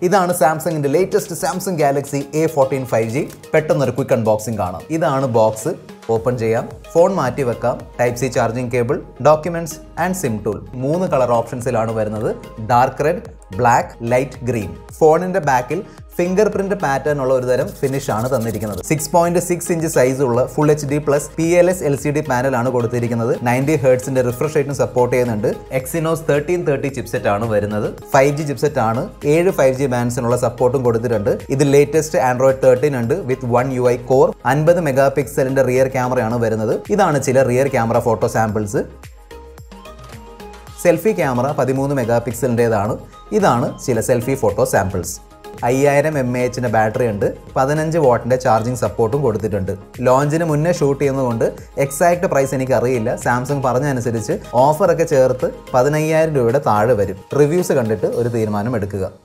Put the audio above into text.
ഇതാണ് സാംസങ്ങിന്റെ latest Samsung Galaxy A fourteen five G പെട്ടെന്നൊരു ക്വിക്ക് അൺബോക്സിംഗ് കാണാം ഇതാണ് ബോക്സ് ഓപ്പൺ ചെയ്യാം ഫോൺ മാറ്റി വെക്കാം type C charging cable documents and SIM tool മൂന്ന് കളർ ഓപ്ഷൻസിലാണ് വരുന്നത് dark red black light green ഫോണിന്റെ ബാക്കിൽ ഫിംഗർ പ്രിന്റ് പാറ്റേൺ ഉള്ള ഒരു തരം ഫിനിഷ് ആണ് തന്നിരിക്കുന്നത് six point six inch size ഉള്ള full H D plus P L S L C D പാനലാണ് കൊടുത്തിരിക്കുന്നത് നയൻറ്റി ഹേർട്സിന്റെ റിഫ്രഷ് റേറ്റും സപ്പോർട്ട് ചെയ്യുന്നുണ്ട് എക്സിനോസ് തേർട്ടീൻ തേർട്ടി ചിപ്സെറ്റ് ആണ് വരുന്നത് ഫൈവ് ജി ചിപ്സെറ്റ് ആണ് ഏഴ് ഫൈവ് ജി ബാൻസിനുള്ള സപ്പോർട്ടും കൊടുത്തിട്ടുണ്ട് ഇത് ലേറ്റസ്റ്റ് ആൻഡ്രോയിഡ് തേർട്ടീൻ ഉണ്ട് with one U I core അൻപത് മെഗാ പിക്സലിന്റെ റിയർ ക്യാമറയാണ് വരുന്നത് ഇതാണ് ചില rear camera photo samples selfie camera പതിമൂന്ന് മെഗാ പിക്സലിൻ്റെതാണ് ഇതാണ് ചില സെൽഫി ഫോട്ടോ സാമ്പിൾസ് അയ്യായിരം എം എ എച്ചിൻ്റെ ബാറ്ററി ഉണ്ട് പതിനഞ്ച് വാട്ടിൻ്റെ ചാർജിങ് സപ്പോർട്ടും കൊടുത്തിട്ടുണ്ട് ലോഞ്ചിന് മുന്നേ ഷൂട്ട് ചെയ്യുന്നതുകൊണ്ട് എക്സാക്ട് പ്രൈസ് എനിക്ക് അറിയില്ല സാംസങ് പറഞ്ഞ അനുസരിച്ച് ഓഫറൊക്കെ ചേർത്ത് പതിനയ്യായിരം രൂപയുടെ താഴെ വരും റിവ്യൂസ് കണ്ടിട്ട് ഒരു തീരുമാനം എടുക്കുക